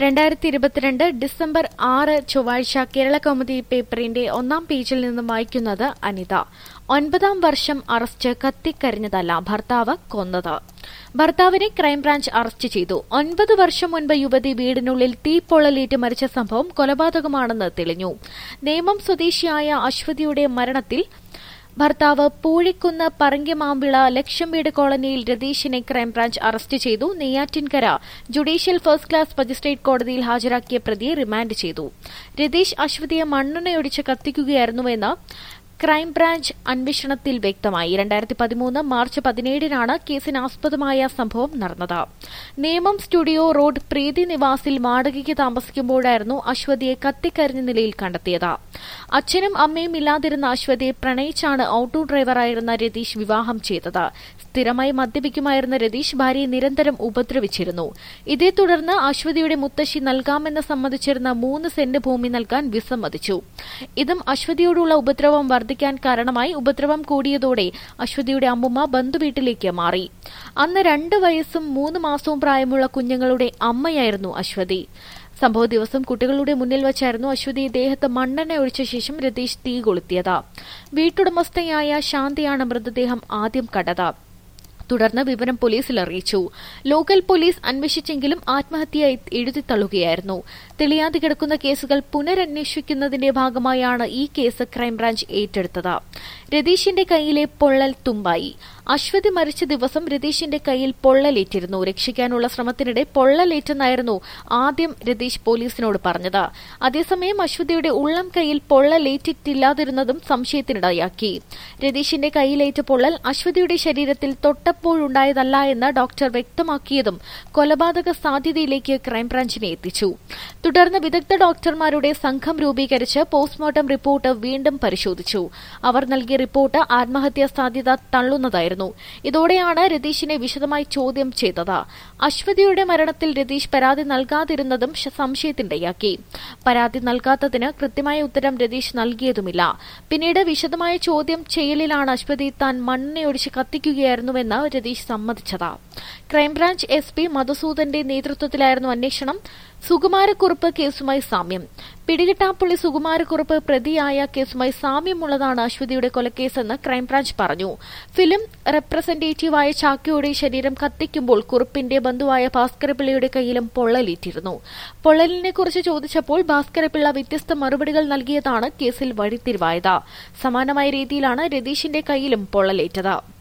രണ്ടായിരത്തി ഇരുപത്തിരണ്ട് ഡിസംബർ ആറ് ചൊവ്വാഴ്ച കേരള കൗമുദി പേപ്പറിന്റെ ഒന്നാം പേജിൽ നിന്നും വായിക്കുന്നത് അനിത ഒൻപതാം വർഷം അറസ്റ്റ് കത്തിക്കരിഞ്ഞതല്ല ഭർത്താവ് കൊന്നത് ഭർത്താവിനെ ക്രൈംബ്രാഞ്ച് അറസ്റ്റ് ചെയ്തു ഒൻപത് വർഷം മുൻപ് യുവതി വീടിനുള്ളിൽ തീപ്പൊള്ളലേറ്റ് മരിച്ച സംഭവം കൊലപാതകമാണെന്ന് തെളിഞ്ഞു നേമം സ്വദേശിയായ അശ്വതിയുടെ മരണത്തിൽ ഭർത്താവ് പൂഴിക്കുന്ന് പറങ്കിമാമ്പിള ലക്ഷം വീട് കോളനിയിൽ രതീഷിനെ ക്രൈംബ്രാഞ്ച് അറസ്റ്റ് ചെയ്തു Neyyattinkara judicial first class magistrate കോടതിയിൽ ഹാജരാക്കിയ പ്രതിയെ റിമാൻഡ് ചെയ്തു രതീഷ് അശ്വതിയെ മണ്ണെണ്ണയൊടിച്ച് കത്തിക്കുകയായിരുന്നുവെന്ന് ക്രൈംബ്രാഞ്ച് അന്വേഷണത്തിൽ വ്യക്തമായി രണ്ടായിരത്തി പതിമൂന്ന് മാർച്ച് പതിനേഴിനാണ് കേസിനാസ്പദമായ സംഭവം നടന്നത് നേമം സ്റ്റുഡിയോ റോഡ് പ്രീതി നിവാസിൽ വാടകയ്ക്ക് താമസിക്കുമ്പോഴായിരുന്നു അശ്വതിയെ കത്തിക്കരിഞ്ഞ നിലയിൽ കണ്ടെത്തിയത് അച്ഛനും അമ്മയും ഇല്ലാതിരുന്ന അശ്വതിയെ പ്രണയിച്ചാണ് ഓട്ടോ ഡ്രൈവറായിരുന്ന രതീഷ് വിവാഹം ചെയ്തത് സ്ഥിരമായി മദ്യപിക്കുമായിരുന്ന രതീഷ് ഭാര്യയെ നിരന്തരം ഉപദ്രവിച്ചിരുന്നു ഇതേ തുടർന്ന് അശ്വതിയുടെ മുത്തശ്ശി നൽകാമെന്ന് സമ്മതിച്ചിരുന്ന മൂന്ന് സെന്റ് ഭൂമി നൽകാൻ വിസമ്മതിച്ചു ഇതും അശ്വതിയോടുള്ള ഉപദ്രവം വർദ്ധിക്കാൻ കാരണമായി ഉപദ്രവം കൂടിയതോടെ അശ്വതിയുടെ അമ്മുമ്മ ബന്ധുവീട്ടിലേക്ക് മാറി അന്ന് രണ്ട് വയസ്സും മൂന്ന് മാസവും പ്രായമുള്ള കുഞ്ഞുങ്ങളുടെ അമ്മയായിരുന്നു അശ്വതി സംഭവ ദിവസം കുട്ടികളുടെ മുന്നിൽ വച്ചായിരുന്നു അശ്വതി ദേഹത്ത് മണ്ണെണ്ണ ഒഴിച്ച ശേഷം രതീഷ് തീ കൊളുത്തിയത് വീട്ടുടമസ്ഥയായ ശാന്തിയാണ് മൃതദേഹം ആദ്യം കണ്ടത് തുടർന്ന് വിവരം പോലീസിൽ അറിയിച്ചു ലോക്കൽ പോലീസ് അന്വേഷിച്ചെങ്കിലും ആത്മഹത്യ എഴുതിത്തള്ളുകയായിരുന്നു തെളിയാതെ കിടക്കുന്ന കേസുകൾ പുനരന്വേഷിക്കുന്നതിന്റെ ഭാഗമായാണ് ഈ കേസ് ക്രൈംബ്രാഞ്ച് ഏറ്റെടുത്തത് രതീഷിന്റെ കൈയിലെ പൊള്ളൽ തുമ്പായി അശ്വതി മരിച്ച ദിവസം രതീഷിന്റെ കയ്യിൽ പൊള്ളലേറ്റിരുന്നു രക്ഷിക്കാനുള്ള ശ്രമത്തിനിടെ പൊള്ളലേറ്റെന്നായിരുന്നു ആദ്യം രതീഷ് പോലീസിനോട് പറഞ്ഞത് അതേസമയം അശ്വതിയുടെ ഉള്ളം കൈയിൽ പൊള്ളലേറ്റിട്ടില്ലാതിരുന്നതും സംശയത്തിനിടയാക്കി രതീഷിന്റെ കൈയിലേറ്റ പൊള്ളൽ അശ്വതിയുടെ ശരീരത്തിൽ തൊട്ടപ്പോഴുണ്ടായതല്ല എന്ന് ഡോക്ടർ വ്യക്തമാക്കിയതും കൊലപാതക സാധ്യതയിലേക്ക് ക്രൈംബ്രാഞ്ചിനെ എത്തിച്ചു തുടർന്ന് വിദഗ്ധ ഡോക്ടർമാരുടെ സംഘം രൂപീകരിച്ച് പോസ്റ്റ്മോർട്ടം റിപ്പോർട്ട് വീണ്ടും പരിശോധിച്ചു അവർ നൽകിയ റിപ്പോർട്ട് ആത്മഹത്യാ സാധ്യത തള്ളുന്നതായിരുന്നു ഇതോടെയാണ് രതീഷിനെ വിശദമായി ചോദ്യം ചെയ്തത് അശ്വതിയുടെ മരണത്തിൽ രതീഷ് പരാതി നൽകാതിരുന്നതും സംശയത്തിനിടയാക്കി പരാതി നൽകാത്തതിന് കൃത്യമായ ഉത്തരം രതീഷ് നൽകിയതുമില്ല പിന്നീട് വിശദമായ ചോദ്യം ചെയ്യലിലാണ് അശ്വതി താൻ മണ്ണെണ്ണയൊടിച്ച് കത്തിക്കുകയായിരുന്നുവെന്ന് രതീഷ് സമ്മതിച്ചത് ക്രൈംബ്രാഞ്ച് എസ് പി മധുസൂദന്റെ നേതൃത്വത്തിലായിരുന്നു അന്വേഷണം സുകുമാരക്കുറുപ്പ് കേസുമായി സാമ്യം പിടികിട്ടാപ്പുള്ളി സുകുമാരക്കുറുപ്പ് പ്രതിയായ കേസുമായി സാമ്യമുള്ളതാണ് അശ്വതിയുടെ കൊലക്കേസെന്ന് ക്രൈംബ്രാഞ്ച് പറഞ്ഞു ഫിലിം റെപ്രസെന്റേറ്റീവായ ചാക്കയുടെ ശരീരം കത്തിക്കുമ്പോൾ കുറുപ്പിന്റെ ബന്ധുവായ ഭാസ്കരപിള്ളയുടെ കയ്യിലും പൊള്ളലേറ്റിരുന്നു പൊള്ളലിനെക്കുറിച്ച് ചോദിച്ചപ്പോൾ ഭാസ്കരപിള്ള വ്യത്യസ്ത മറുപടികൾ നൽകിയതാണ് കേസിൽ വഴിത്തിരിവായത് സമാനമായ രീതിയിലാണ് രതീഷിന്റെ കയ്യിലും പൊള്ളലേറ്റത്